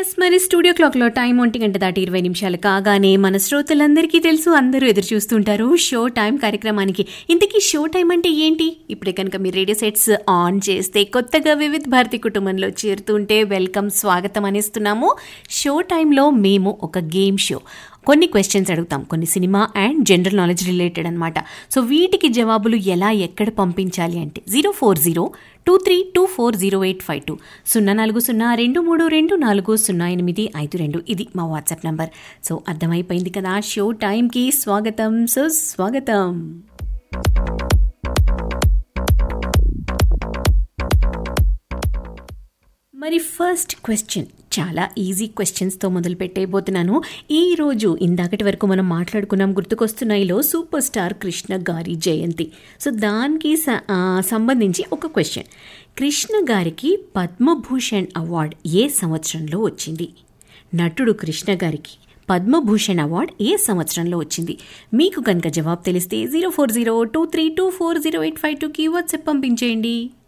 yes మరి studio క్లాక్లో time ఒంటి గంట దాటి ఇరవై నిమిషాలు కాగానే మన శ్రోతలందరికీ తెలుసు అందరూ ఎదురు చూస్తుంటారు షో టైం కార్యక్రమానికి ఇంతకీ షో టైం అంటే ఏంటి ఇప్పుడే కనుక మీరు రేడియో సెట్స్ ఆన్ చేస్తే కొత్తగా వివిధ భారతి కుటుంబంలో చేరుతుంటే వెల్కమ్ స్వాగతం అనిస్తున్నాము షో టైంలో మేము ఒక గేమ్ షో కొన్ని క్వశ్చన్స్ అడుగుతాం కొన్ని cinema and general knowledge related అనమాట సో వీటికి జవాబులు ఎలా ఎక్కడ పంపించాలి అంటే zero four zero two three two four zero eight five two సున్నా నాలుగు సున్నా రెండు మూడు రెండు నాలుగు సున్నా ఎనిమిది ఐదు రెండు ఇది మా వాట్సాప్ నంబర్ సో అర్థమైపోయింది కదా షో టైంకి స్వాగతం సో స్వాగతం మరి ఫస్ట్ క్వశ్చన్ చాలా ఈజీ క్వశ్చన్స్తో మొదలు పెట్టేయబోతున్నాను ఈరోజు ఇందాకటి వరకు మనం మాట్లాడుకున్నాం గుర్తుకొస్తున్నాయిలో సూపర్ స్టార్ కృష్ణ గారి జయంతి సో దానికి స- ఆ, సంబంధించి ఒక క్వశ్చన్ కృష్ణ గారికి పద్మభూషణ్ అవార్డ్ ఏ సంవత్సరంలో వచ్చింది నటుడు కృష్ణ గారికి పద్మభూషణ్ అవార్డ్ ఏ సంవత్సరంలో వచ్చింది మీకు కనుక జవాబు తెలిస్తే zero four zero two three two four zero eight five టూకి వాట్సాప్ పంపించేయండి